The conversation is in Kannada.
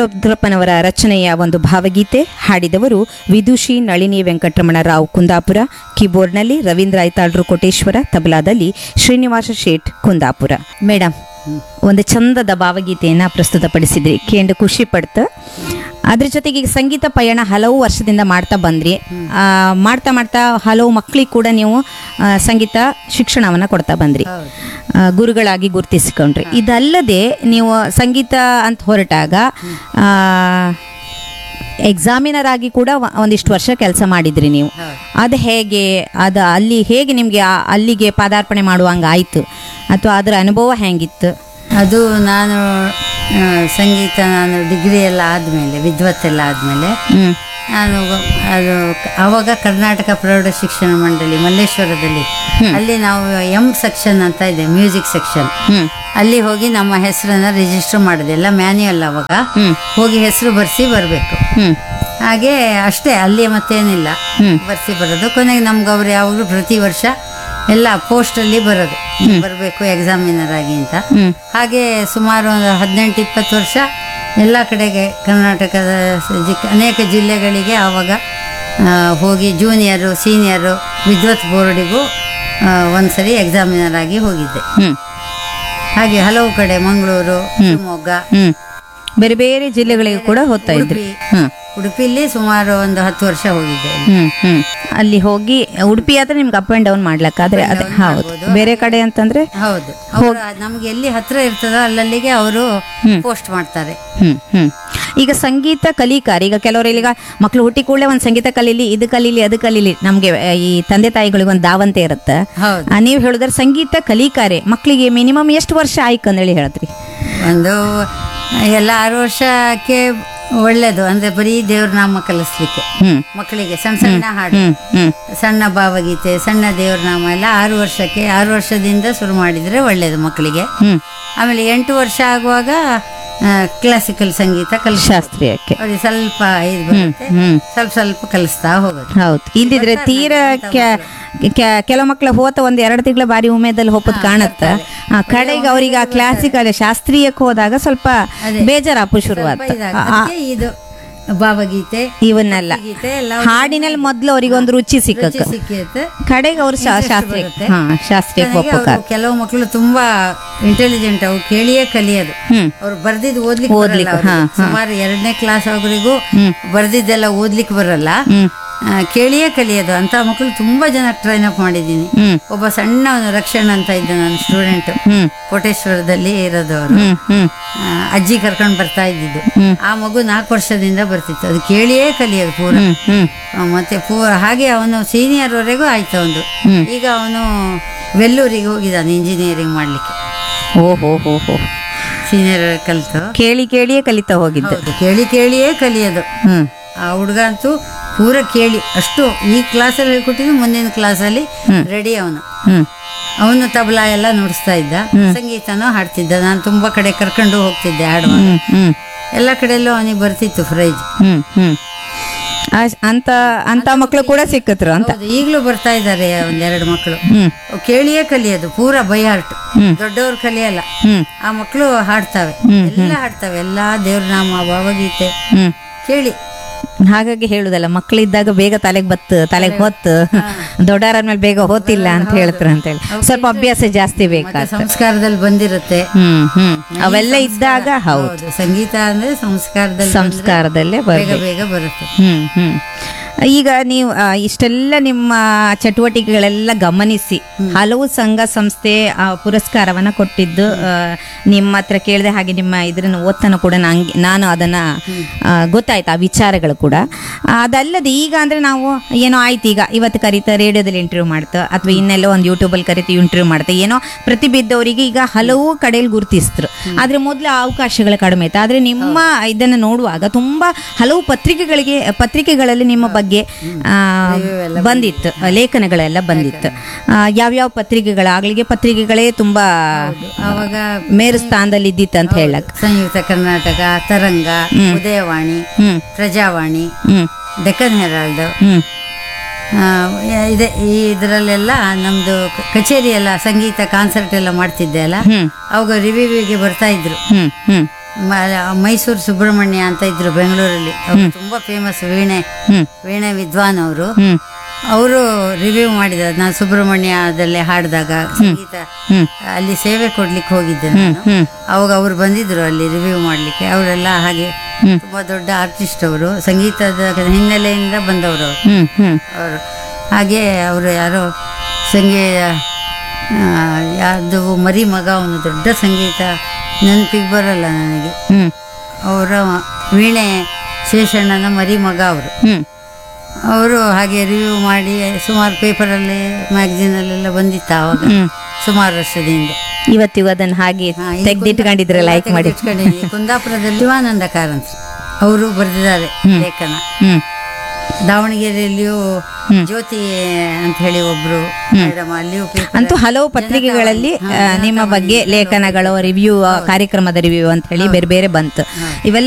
ರುದ್ರಪ್ಪನವರ ರಚನೆಯ ಒಂದು ಭಾವಗೀತೆ ಹಾಡಿದವರು ವಿದುಷಿ ನಳಿನಿ ವೆಂಕಟರಮಣ ರಾವ್ ಕುಂದಾಪುರ ಕೀಬೋರ್ಡ್ನಲ್ಲಿ ರವೀಂದ್ರ ಐತಾಳ್ರು ಕೋಟೇಶ್ವರ ತಬಲಾದಲ್ಲಿ ಶ್ರೀನಿವಾಸ ಶೇಟ್ ಕುಂದಾಪುರ ಮೇಡಮ್ ಒಂದು ಚಂದದ ಭಾವಗೀತೆಯನ್ನು ಪ್ರಸ್ತುತಪಡಿಸಿದ್ರಿ ಕೇಂದ್ರ ಖುಷಿ ಪಡ್ತ ಅದ್ರ ಜೊತೆಗೆ ಈಗ ಸಂಗೀತ ಪಯಣ ಹಲವು ವರ್ಷದಿಂದ ಮಾಡ್ತಾ ಬಂದ್ರಿ ಆ, ಮಾಡ್ತಾ ಮಾಡ್ತಾ ಹಲವು ಮಕ್ಕಳಿಗೆ ಕೂಡ ನೀವು ಆ, ಸಂಗೀತ ಶಿಕ್ಷಣವನ್ನು ಕೊಡ್ತಾ ಬಂದ್ರಿ ಆ, ಗುರುಗಳಾಗಿ ಗುರುತಿಸಿಕೊಂಡ್ರಿ ಇದಲ್ಲದೆ ನೀವು ಸಂಗೀತ ಅಂತ ಹೊರಟಾಗ ಆ, ಎಕ್ಸಾಮಿನರ್ ಆಗಿ ಕೂಡ ವ- ಒಂದಿಷ್ಟು ವರ್ಷ ಕೆಲಸ ಮಾಡಿದ್ರಿ ನೀವು ಅದು ಹೇಗೆ ಅದು ಅಲ್ಲಿ ಹೇಗೆ ನಿಮಗೆ ಅಲ್ಲಿಗೆ ಪಾದಾರ್ಪಣೆ ಮಾಡುವಂಗೆ ಆಯಿತು ಅಥವಾ ಅದರ ಅನುಭವ ಹೆಂಗಿತ್ತು ಅದು ನಾನು ಆ, ಸಂಗೀತ ನಾನು ಡಿಗ್ರಿ ಎಲ್ಲ ಆದಮೇಲೆ ವಿದ್ವತ್ತೆಲ್ಲ ಆದಮೇಲೆ ಹ್ಞೂ ನಾನು ಅದು ಆವಾಗ ಕರ್ನಾಟಕ ಪ್ರೌಢ ಶಿಕ್ಷಣ ಮಂಡಳಿ ಮಲ್ಲೇಶ್ವರದಲ್ಲಿ ಅಲ್ಲಿ ನಾವು ಎಂ ಸೆಕ್ಷನ್ ಅಂತ ಇದೆ ಮ್ಯೂಸಿಕ್ ಸೆಕ್ಷನ್ ಹ್ಞೂ ಅಲ್ಲಿ ಹೋಗಿ ನಮ್ಮ ಹೆಸರನ್ನ ರಿಜಿಸ್ಟರ್ ಮಾಡಿದೆ ಎಲ್ಲ ಮ್ಯಾನ್ಯಲ್ ಅವಾಗ ಹ್ಮ್. ಹೋಗಿ ಹೆಸರು ಬರ್ಸಿ ಬರಬೇಕು ಹ್ಞೂ ಹಾಗೆ ಅಷ್ಟೇ ಅಲ್ಲಿ ಮತ್ತೇನಿಲ್ಲ ಹ್ಮ್. ಬರ್ಸಿ ಬರೋದು ಕೊನೆಗೆ ನಮ್ಗೆ ಅವ್ರು ಯಾವಾಗಲೂ ಪ್ರತಿ ವರ್ಷ ಎಲ್ಲ ಪೋಸ್ಟಲ್ಲಿ ಬರೋದು ಬರಬೇಕು ಎಕ್ಸಾಮಿನರ್ ಆಗಿ ಅಂತ ಹ್ಞೂ ಹಾಗೆ ಸುಮಾರು ಒಂದು ಹದಿನೆಂಟು ಇಪ್ಪತ್ತು ವರ್ಷ ಎಲ್ಲ ಕಡೆಗೆ ಕರ್ನಾಟಕದ ಸ- ಜಿ- ಅನೇಕ ಜಿಲ್ಲೆಗಳಿಗೆ ಆವಾಗ ಆ, ಹೋಗಿ ಜೂನಿಯರು ಸೀನಿಯರು ವಿದ್ವತ್ ಬೋರ್ಡಿಗೂ ಒಂದ್ಸರಿ ಎಕ್ಸಾಮಿನರ್ ಆಗಿ ಹೋಗಿದ್ದೆ ಹ್ಞೂ ಹಾಗೆ ಹಲವು ಕಡೆ ಮಂಗಳೂರು ಶಿವಮೊಗ್ಗ ಹ್ಞೂ ಬೇರೆ ಬೇರೆ ಜಿಲ್ಲೆಗಳಿಗೆ ಕೂಡ ಹೋಗ್ತಾ ಇದ್ರಿ ಉಡುಪಿ. ಹ್ಞೂ ಉಡುಪಿಲಿ ಸುಮಾರು ಒಂದು ಹತ್ತು ವರ್ಷ ಹೋಗಿದ್ದೆ ಹ್ಮ್ ಹ್ಮ್ ಅಲ್ಲಿ ಹೋಗಿ ಉಡುಪಿ ಆದ್ರೆ ನಿಮ್ಗೆ ಅಪ್ ಅಂಡ್ ಡೌನ್ ಮಾಡ್ಲಕ್ಕಾದ್ರೆ ಅದೇ ಹೌದು ಬೇರೆ ಕಡೆ ಅಂತಂದ್ರೆ ಹೌದು ಅವ್ರು ನಮ್ಗೆ ಎಲ್ಲಿ ಹತ್ರ ಇರ್ತದೋ ಅಲ್ಲಲ್ಲಿಗೆ ಅವರು ಪೋಸ್ಟ್ ಮಾಡ್ತಾರೆ ಹ್ಮ್ ಹ್ಮ್ ಈಗ ಸಂಗೀತ ಕಲಿಕಾರ ಈಗ ಕೆಲವರು ಈಗ ಮಕ್ಳು ಹುಟ್ಟಿ ಕೂಡಲೇ ಒಂದು ಸಂಗೀತ ಕಲೀಲಿ ಇದು ಕಲೀಲಿ ಅದು ಕಲೀಲಿ ನಮ್ಗೆ ಆ, ಈ ತಂದೆ ತಾಯಿಗಳಿಗೆ ಒಂದು ದಾವಂತೆ ಇರುತ್ತೆ ಹೌದು ಆ, ನೀವು ಹೇಳಿದ್ರೆ ಸಂಗೀತ ಕಲಿಕಾರೆ ಮಕ್ಕಳಿಗೆ ಮಿನಿಮಮ್ ಎಷ್ಟು ವರ್ಷ ಆಯ್ತು ಅಂದೇಳಿ ಹೇಳ್ತ್ರಿ ಒಂದು ಎಲ್ಲ ಆರು ವರ್ಷಕ್ಕೆ ಒಳ್ಳೇದು ಅಂದ್ರೆ ಬರೀ ದೇವ್ರ ನಾಮ ಕಲಿಸ್ಲಿಕ್ಕೆ ಹ್ಮ್ ಮಕ್ಕಳಿಗೆ ಸಣ್ಣ ಸಣ್ಣ ಹಾಡು ಹ್ಮ್ ಹ್ಮ್ ಸಣ್ಣ ಭಾವಗೀತೆ ಸಣ್ಣ ದೇವ್ರ ನಾಮ ಎಲ್ಲ ಆರು ವರ್ಷಕ್ಕೆ ಆರು ವರ್ಷದಿಂದ ಶುರು ಮಾಡಿದ್ರೆ ಒಳ್ಳೇದು ಮಕ್ಕಳಿಗೆ ಹ್ಮ್ ಆಮೇಲೆ ಎಂಟು ವರ್ಷ ಆಗುವಾಗ ಕ್ಲಾಸಿಕಲ್ ಸಂಗೀತ ಕಲಿಸ ಶಾಸ್ತ್ರೀಯಕ್ಕೆ ಅವ್ರಿಗೆ ಸ್ವಲ್ಪ ಇದು ಬರುತ್ತೆ ಹ್ಮ್ ಸ್ವಲ್ಪ ಸ್ವಲ್ಪ ಕಲಿಸ್ತಾ ಹೋಗೋದು ಹೌದು ಇಲ್ದಿದ್ರೆ ತೀರಾ ಕೆ- ಕೆ- ಕೆಲವು ಮಕ್ಳು ಹೋತ ಒಂದ್ ಎರಡು ತಿಂಗಳ ಬಾರಿ ಉಮೇದಲ್ಲಿ ಹೋಗೋದು ಕಾಣತ್ತ ಆ, ಕಡೆಗೆ ಅವ್ರಿಗೆ ಆ ಕ್ಲಾಸಿಕಲ್ ಶಾಸ್ತ್ರೀಯಕ್ಕೆ ಹೋದಾಗ ಸ್ವಲ್ಪ ಬೇಜಾರಾಪು ಶುರುವಾತ ಇದಾಗ ಅದಕ್ಕೆ ಇದು ಭಾವಗೀತೆ ಇವನ್ನೆಲ್ಲ ಗೀತೆ ಎಲ್ಲ ಹಾಡಿನಲ್ಲಿ ಮೊದ್ಲು ಅವ್ರಿಗೆ ಒಂದು ರುಚಿ ಸಿಕ್ಕಕ್ಕ ಸಿಕ್ಕಿರುತ್ತೆ ಕಡೆಗೆ ಅವ್ರು ಶಾ- ಶಾಸ್ತ್ರೀಯ ಹಾ ಶಾಸ್ತ್ರೀಯಕ್ಕೆ ಕೊನೆಗೆ ಒಪ್ಪಕ ಅವ್ರು ಕೆಲವು ಮಕ್ಕಳು ತುಂಬಾ ಇಂಟೆಲಿಜೆಂಟ್ ಅವ್ರು ಕೇಳಿಯೇ ಕಲಿಯೋದು ಹ್ಮ್ ಅವ್ರು ಬರ್ದಿದ್ದು ಓದ್ಲಿಕ್ಕೆ ಬರಲ್ಲ ಹಾ, ಅವ್ರಿಗೆ. ಸುಮಾರು ಎರಡನೇ ಕ್ಲಾಸ್ ಅವರಿಗೂ ಹ್ಮ್. ಬರ್ದಿದ್ದೆಲ್ಲ ಓದ್ಲಿಕ್ಕೆ ಬರಲ್ಲ ಹ್ಮ್ ಆ, ಕೇಳಿಯೇ ಕಲಿಯೋದು ಅಂತ ಮಕ್ಕಳು ತುಂಬಾ ಜನ ಟ್ರೈನ್ ಅಪ್ ಮಾಡಿದ್ದೀನಿ ಹ್ಮ್ ಒಬ್ಬ ಸಣ್ಣ ರಕ್ಷಣ್ ಅಂತ ಇದ್ದ ನನ್ನ ಸ್ಟೂಡೆಂಟ್ ಹ್ಮ್ ಕೋಟೇಶ್ವರದಲ್ಲಿ ಇರೋದು ಅವರು ಹ್ಮ್ ಹ್ಮ್ ಅಜ್ಜಿ ಕರ್ಕೊಂಡು ಬರ್ತಾ ಇದ್ದಿದ್ದು ಹ್ಮ್. ಆ ಮಗು ನಾಲ್ಕು ವರ್ಷದಿಂದ ಬರ್ತಿತ್ತು ಅದು ಕೇಳಿಯೇ ಕಲಿಯೋದು ಪೂರ ಹ್ಮ್ ಹ್ಮ್ ಆ, ಮತ್ತೆ ಪೂರ ಹಾಗೆ ಅವನು ಸೀನಿಯರ್ ವರೆಗೂ ಆಯ್ತು ಅವನು ಹ್ಮ್. ಈಗ ಅವನು ವೆಲ್ಲೂರಿಗೆ ಹೋಗಿದ್ದಾನೆ ಇಂಜಿನಿಯರಿಂಗ್ ಮಾಡ್ಲಿಕ್ಕೆ ಓ ಹೋ ಹೋ ಹೋ ಸೀನಿಯರ್ ಕಲಿತು ಕೇಳಿ ಕೇಳಿಯೇ ಕಲಿತಾ ಹೋಗಿದ್ದು ಹೌದು ಕೇಳಿ ಕೇಳಿಯೇ ಕಲಿಯೋದು ಹ್ಮ್ ಆ ಹುಡುಗ ಅಂತೂ ಪೂರ ಕೇಳಿ ಅಷ್ಟು ಈ ಕ್ಲಾಸಲ್ಲಿ ಹೇಳ್ಕೊಟ್ಟಿದ್ದು ಮುಂದಿನ ಕ್ಲಾಸಲ್ಲಿ ರೆಡಿ ಅವನು ಹ್ಮ್ ಅವನು ತಬಲಾ ಎಲ್ಲ ನುಡಿಸ್ತಾ ಇದ್ದ ಸಂಗೀತನೂ ಹಾಡ್ತಿದ್ದ ನಾನು ತುಂಬಾ ಕಡೆ ಕರ್ಕೊಂಡು ಹೋಗ್ತಿದ್ದೆ ಹಾಡುವಾಗ ಹ್ಮ್ ಹ್ಮ್ ಎಲ್ಲ ಕಡೆಯಲ್ಲೂ ಅವನಿಗೆ ಬರ್ತಿತ್ತು ಪ್ರೈಜ್ ಹ್ಮ್ ಹ್ಮ್ ಆ- ಅಂತ ಅಂತ ಮಕ್ಕಳು ಕೂಡ ಸಿಕ್ಕತ್ರು ಅಂತ ಹೌದು ಈಗಲೂ ಬರ್ತಾ ಇದ್ದಾರೆ ಒಂದೆರಡು ಮಕ್ಕಳು ಹ್ಮ್ ಅವು ಕೇಳಿಯೇ ಕಲಿಯೋದು ಪೂರ ಬೈ ಹಾರ್ಟ್ ಹ್ಮ್. ದೊಡ್ಡವ್ರು ಕಲಿಯಲ್ಲ ಹ್ಮ್ ಆ ಮಕ್ಕಳು ಹಾಡ್ತವೆ ಎಲ್ಲ ಹಾಡ್ತವೆ ಎಲ್ಲ ದೇವ್ರ ನಾಮ ಭಾವಗೀತೆ ಹ್ಮ್ ಕೇಳಿ ಹಾಗಾಗಿ ಹೇಳುದಲ್ಲ ಮಕ್ಕಳಿದ್ದಾಗ ಬೇಗ ತಲೆಗೆ ಬತ್ತು ತಲೆಗೆ ಹೊತ್ತು ದೊಡ್ಡವರಾದ್ಮೇಲೆ ಬೇಗ ಹೋತಿಲ್ಲ ಅಂತ ಹೇಳ್ತಾರೆ ಅಂತ ಹೇಳಿ ಸ್ವಲ್ಪ ಅಭ್ಯಾಸ ಜಾಸ್ತಿ ಬೇಕಾ ಮತ್ತೆ ಸಂಸ್ಕಾರದಲ್ಲಿ ಬಂದಿರುತ್ತೆ ಹ್ಮ್ ಹ್ಮ್ ಅವೆಲ್ಲ ಇದ್ದಾಗ ಹೌದು ಹೌದು ಸಂಗೀತ ಅಂದ್ರೆ ಸಂಸ್ಕಾರದಲ್ಲಿ ಬಂದ್ರೆ ಸಂಸ್ಕಾರದಲ್ಲೇ ಬೇಗ ಬರ್ಬೇಕು ಬೇಗ ಬರುತ್ತೆ ಹ್ಮ್ ಹ್ಮ್ ಈಗ ನೀವು ಆ, ಇಷ್ಟೆಲ್ಲ ನಿಮ್ಮ ಚಟುವಟಿಕೆಗಳೆಲ್ಲ ಗಮನಿಸಿ ಹಲವು ಸಂಘ ಸಂಸ್ಥೆ ಆ, ಪುರಸ್ಕಾರವನ್ನ ಕೊಟ್ಟಿದ್ದು ಆ, ನಿಮ್ಮ ಹತ್ರ ಕೇಳಿದೆ ಹಾಗೆ ನಿಮ್ಮ ಇದನ್ನ ಓದ್ತಾನು ಕೂಡ ನಂಗೆ ನಾನು ಅದನ್ನ ಆ, ಗೊತ್ತಾಯ್ತು ಆ ವಿಚಾರಗಳು ಕೂಡ ಆ, ಅದಲ್ಲದೆ ಈಗ ಅಂದ್ರೆ ನಾವು ಏನೋ ಆಯ್ತು ಈಗ ಇವತ್ತು ಕರೀತಾ ರೇಡಿಯೋದಲ್ಲಿ ಇಂಟರ್ವ್ಯೂ ಮಾಡ್ತಾ ಅಥವಾ ಇನ್ನೆಲ್ಲೋ ಒಂದು ಯೂಟ್ಯೂಬಲ್ಲಿ ಕರಿತು ಇಂಟರ್ವ್ಯೂ ಮಾಡ್ತಾ ಏನೋ ಪ್ರತಿಬಿದ್ದವರಿಗೆ ಈಗ ಹಲವು ಕಡೆಯಲ್ಲಿ ಗುರುತಿಸಿದ್ರು ಆದ್ರೆ ಮೊದಲು ಅವಕಾಶಗಳು ಕಡಿಮೆ ಇತ್ತು ಆದ್ರೆ ನಿಮ್ಮ ಇದನ್ನ ನೋಡುವಾಗ ತುಂಬಾ ಹಲವು ಪತ್ರಿಕೆಗಳಿಗೆ ಪತ್ರಿಕೆಗಳಲ್ಲಿ ನಿಮ್ಮ ಬಗ್ಗೆ ಆ, ಬಂದಿತ್ತು ಲೇಖನಗಳೆಲ್ಲ ಬಂದಿತ್ತು ಆ, ಯಾವ್ಯಾವ ಪತ್ರಿಕೆಗಳಾಗ್ಲಿಗೆ ಪತ್ರಿಕೆಗಳೇ ತುಂಬಾ ಆವಾಗ ಮೇರು ಸ್ಥಾನದಲ್ಲಿ ಇದ್ದಿತ್ತು ಅಂತ ಹೇಳಕ್ ಸಂಯುಕ್ತ ಕರ್ನಾಟಕ ತರಂಗ ಉದಯವಾಣಿ ಹ್ಮ್ ಪ್ರಜಾವಾಣಿ ಹ್ಮ್ ಡೆಕ್ಕನ್ ಹೆರಾಲ್ಡ್ ಹ್ಮ್ ಆ, ಇದೆ ಈ ಇದರಲ್ಲೆಲ್ಲ ನಮ್ದು ಕ- ಕಚೇರಿ ಎಲ್ಲ ಸಂಗೀತ ಕಾನ್ಸರ್ಟ್ ಎಲ್ಲ ಮಾಡ್ತಿದ್ದೆ ಅಲ್ಲ ಹ್ಮ್ ಅವಾಗ ರಿವ್ಯೂವಿಗೆ ಬರ್ತಾ ಇದ್ರು ಹ್ಮ್ ಹ್ಮ್ ಮ- ಮೈಸೂರು ಸುಬ್ರಹ್ಮಣ್ಯ ಅಂತ ಇದ್ರು ಬೆಂಗಳೂರಲ್ಲಿ ಅವರು ತುಂಬಾ ಫೇಮಸ್ ವೀಣೆ ಹ್ಮ್ ವೀಣೆ ವಿದ್ವಾನ್ ಅವರು ಹ್ಮ್ ಅವರು ರಿವ್ಯೂ ಮಾಡಿದ್ದಾರೆ ನಾನು ಸುಬ್ರಹ್ಮಣ್ಯದಲ್ಲಿ ಹಾಡಿದಾಗ ಸಂಗೀತ ಹ್ಮ್ ಅಲ್ಲಿ ಸೇವೆ ಕೊಡ್ಲಿಕ್ಕೆ ಹೋಗಿದ್ದೆ ಹ್ಮ್ ನಾನು ಹ್ಮ್ ಅವಾಗ ಅವ್ರು ಬಂದಿದ್ರು ಅಲ್ಲಿ ರಿವ್ಯೂ ಮಾಡಲಿಕ್ಕೆ ಅವರೆಲ್ಲ ಹಾಗೆ ಹ್ಮ್. ತುಂಬಾ ದೊಡ್ಡ ಆರ್ಟಿಸ್ಟ್ ಅವರು ಸಂಗೀತದ ಹಿನ್ನೆಲೆಯಿಂದ ಬಂದವರು ಅವರು ಹ್ಮ್ ಹ್ಮ್ ಅವರು ಹಾಗೆ ಅವರು ಯಾರೋ ಸಂಗೀತ ಯಾರ್ದು ಮರಿ ಮಗ ಅವನು ದೊಡ್ಡ ಸಂಗೀತ ನೆನಪಿಗೆ ಬರಲ್ಲ ನನಗೆ ಹ್ಮ್ ಅವರ ವೀಣೆ ಶೇಷಣ್ಣನ ಮರಿ ಮಗ ಅವರು ಹ್ಮ್ ಅವರು ಹಾಗೆ ರಿವ್ಯೂ ಮಾಡಿ ಸುಮಾರು ಪೇಪರಲ್ಲಿ ಮ್ಯಾಗ್ಝಿನಲ್ಲೆಲ್ಲ ಬಂದಿತ್ತು ಆವಾಗ ಹ್ಮ್ ಸುಮಾರು ವರ್ಷದಿಂದ ಇವತ್ತಿಗೂ ಅದನ್ನ ಹಾಗೆ ಹಾ, ಈ ತೆಗ್ದಿಟ್ಕೊಂಡಿದ್ರೆ ಕುಂದ- ಲೈಕ್ ಮಾಡಿ ತೆಗ್ದಿಟ್ಕೊಂಡಿದ್ದೀನಿ. ಕುಂದಾಪುರದಲ್ಲಿ ಶಿವಾನಂದ ಕಾರಂತ್ ಅವರು ಬರೆದಿದ್ದಾರೆ ಲೇಖನ ಹ್ಮ್ ದಾವಣಗೆರೆಯಲ್ಲಿಯೂ ಜ್ಯೋತಿ ಅಂತ ಹೇಳಿ ಒಬ್ರು ಮೇಡಮ್ ಅಲ್ಲಿಯೂ paper- ಅಂತೂ ಹಲವು ಪತ್ರಿಕೆಗಳಲ್ಲಿ ಆ, ನಿಮ್ಮ ಬಗ್ಗೆ ಲೇಖನಗಳು ರಿವ್ಯೂ ಕಾರ್ಯಕ್ರಮದ ರಿವ್ಯೂ ಅಂತ ಹೇಳಿ ಬೇರೆ ಬೇರೆ ಬಂತು ಇವೆಲ್ಲ